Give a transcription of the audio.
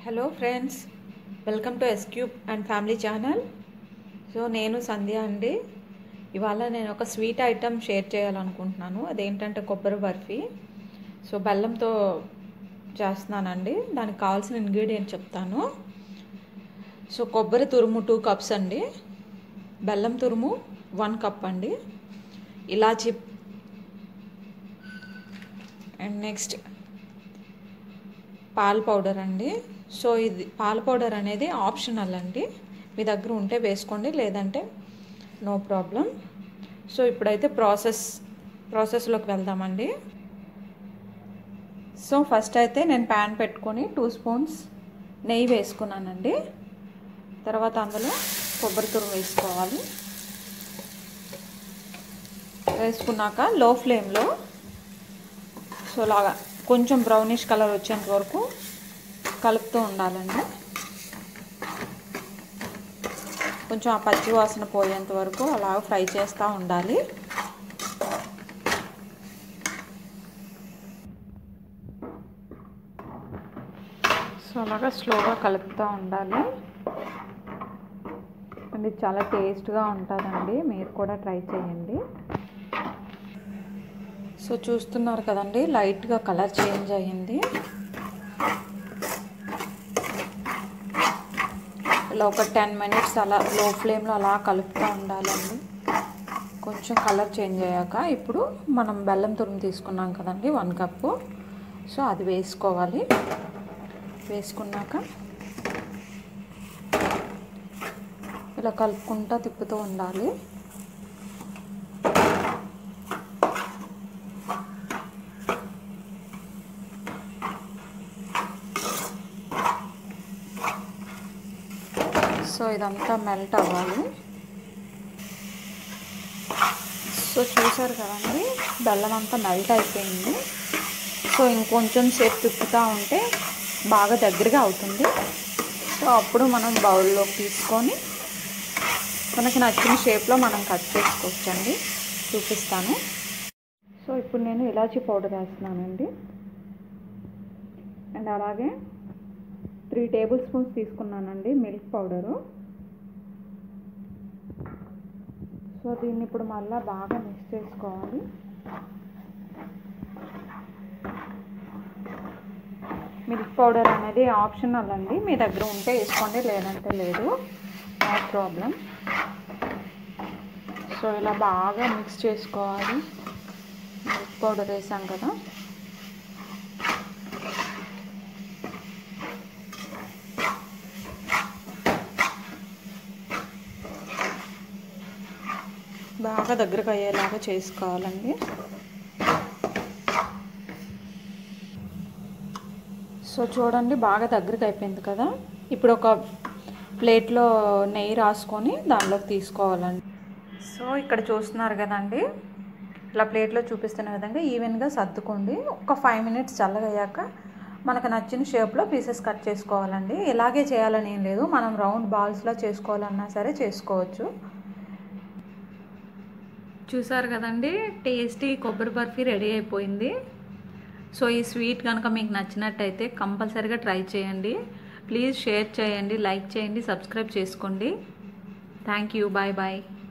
hello friends welcome to S cube and family channel so నేను సంధ్య అండి ఇవాళ నేను ఒక స్వీట్ ఐటమ్ షేర్ చేయాలనుకుంటున్నాను అదేంటంటే కొబ్బరి బర్ఫీ సో బెల్లంతో చేస్తున్నానండి దానికి కావాల్సిన ఇంగ్రీడియంట్ చెప్తాను సో కొబ్బరి తురుము టూ కప్స్ అండి బెల్లం తురుము వన్ కప్ అండి ఇలాచి అండ్ నెక్స్ట్ పాల పౌడర్ అండి సో ఇది పాల పౌడర్ అనేది ఆప్షనల్ అండి మీ దగ్గర ఉంటే వేసుకోండి లేదంటే నో ప్రాబ్లం సో ఇప్పుడైతే ప్రాసెస్ ప్రాసెస్లోకి వెళ్దామండి సో ఫస్ట్ అయితే నేను ప్యాన్ పెట్టుకొని టూ స్పూన్స్ నెయ్యి వేసుకున్నానండి తర్వాత అందులో కొబ్బరి తురుము వేసుకోవాలి వేసుకున్నాక లో ఫ్లేమ్లో సో లాగా కొంచెం బ్రౌనిష్ కలర్ వచ్చేంత వరకు కలుపుతూ ఉండాలండి కొంచెం ఆ పచ్చి వాసన పోయేంత వరకు అలా ఫ్రై చేస్తూ ఉండాలి సో అలాగా స్లోగా కలుపుతూ ఉండాలి అండ్ ఇది చాలా టేస్ట్గా ఉంటుందండి మీరు కూడా ట్రై చేయండి సో చూస్తున్నారు కదండి లైట్గా కలర్ చేంజ్ అయ్యింది ఇలా ఒక టెన్ మినిట్స్ అలా లో ఫ్లేమ్లో అలా కలుపుతూ ఉండాలండి కొంచెం కలర్ చేంజ్ అయ్యాక ఇప్పుడు మనం బెల్లం తురుము తీసుకున్నాం కదండి వన్ కప్పు సో అది వేసుకోవాలి వేసుకున్నాక ఇలా కలుపుకుంటూ తిప్పుతూ ఉండాలి సో ఇదంతా మెల్ట్ అవ్వాలి సో చూసారు కదండి బెల్లం అంతా మెల్ట్ అయిపోయింది సో ఇంకొంచెం సేపు తిప్పుతూ ఉంటే బాగా దగ్గరగా అవుతుంది సో అప్పుడు మనం బౌల్లోకి తీసుకొని మనకి నచ్చిన షేప్లో మనం కట్ చేసుకోవచ్చండి చూపిస్తాను సో ఇప్పుడు నేను ఇలాచీ పౌడర్ వేస్తున్నానండి అండ్ అలాగే త్రీ టేబుల్ స్పూన్స్ తీసుకున్నానండి మిల్క్ పౌడరు సో దీన్ని ఇప్పుడు మళ్ళీ బాగా మిక్స్ చేసుకోవాలి మిల్క్ పౌడర్ అనేది ఆప్షనల్ అండి మీ దగ్గర ఉంటే వేసుకోండి లేదంటే లేదు నో ప్రాబ్లం సో ఇలా బాగా మిక్స్ చేసుకోవాలి మిల్క్ పౌడర్ వేసాం కదా బాగా దగ్గరకు అయ్యేలాగా చేసుకోవాలండి సో చూడండి బాగా దగ్గరకు అయిపోయింది కదా ఇప్పుడు ఒక ప్లేట్లో నెయ్యి రాసుకొని దానిలోకి తీసుకోవాలండి సో ఇక్కడ చూస్తున్నారు కదండి ఇలా ప్లేట్లో చూపిస్తున్న విధంగా ఈవెన్గా సర్దుకోండి ఒక ఫైవ్ మినిట్స్ చల్లగయ్యాక మనకు నచ్చిన షేప్లో పీసెస్ కట్ చేసుకోవాలండి ఇలాగే చేయాలని ఏం లేదు మనం రౌండ్ బాల్స్లో చేసుకోవాలన్నా సరే చేసుకోవచ్చు చూసారు కదండి టేస్టీ కొబ్బరి బర్ఫీ రెడీ అయిపోయింది సో ఈ స్వీట్ కనుక మీకు నచ్చినట్టయితే కంపల్సరీగా ట్రై చేయండి ప్లీజ్ షేర్ చేయండి లైక్ చేయండి సబ్స్క్రైబ్ చేసుకోండి థ్యాంక్ యూ బాయ్ బాయ్